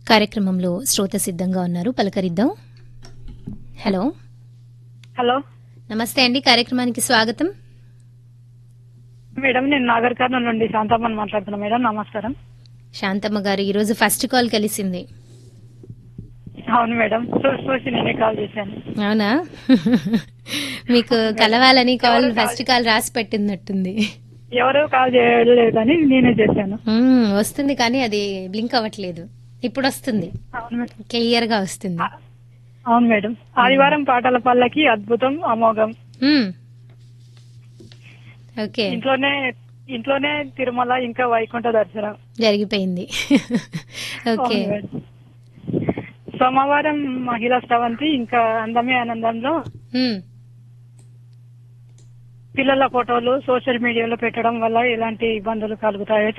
కార్యక్రమంలో శ్రోత సిద్ధంగా ఉన్నారు పలకరిద్దాం హలో హలో నమస్తే అండి కార్యక్రమానికి స్వాగతం మేడం నేను నాగర్ కర్నూలు నుండి శాంతమ్మని మాట్లాడుతున్నా మేడం నమస్కారం శాంతమ్మ గారు ఈరోజు ఫస్ట్ కాల్ కలిసింది అవును మేడం చూసి చూసి నేనే కాల్ చేశాను అవునా మీకు కలవాలని కాల్ ఫస్ట్ కాల్ రాసి పెట్టినట్టుంది ఎవరు కాల్ చేయలేదు కానీ నేనే చేశాను మ్మ్, వస్తుంది కానీ అది బ్లింక్ అవ్వట్లేదు ఇప్పుడు వస్తుంది అవును మేడం క్లియర్ గా వస్తుంది అవును మేడం ఆదివారం పాటల పల్లకి అద్భుతం అమోఘం మ్మ్. ఓకే ఇంట్లోనే ఇంట్లోనే తిరుమల ఇంకా వైకుంఠ దర్శనం జరిగిపోయింది ఓకే అవును మేడం. సోమవారం మహిళా స్రవంతి ఇంకా అందమే ఆనందంలో మ్మ్. పిల్లల ఫోటోలు సోషల్ మీడియాలో పెట్టడం వల్ల ఎలాంటి ఇబ్బందులు కలుగుతాయో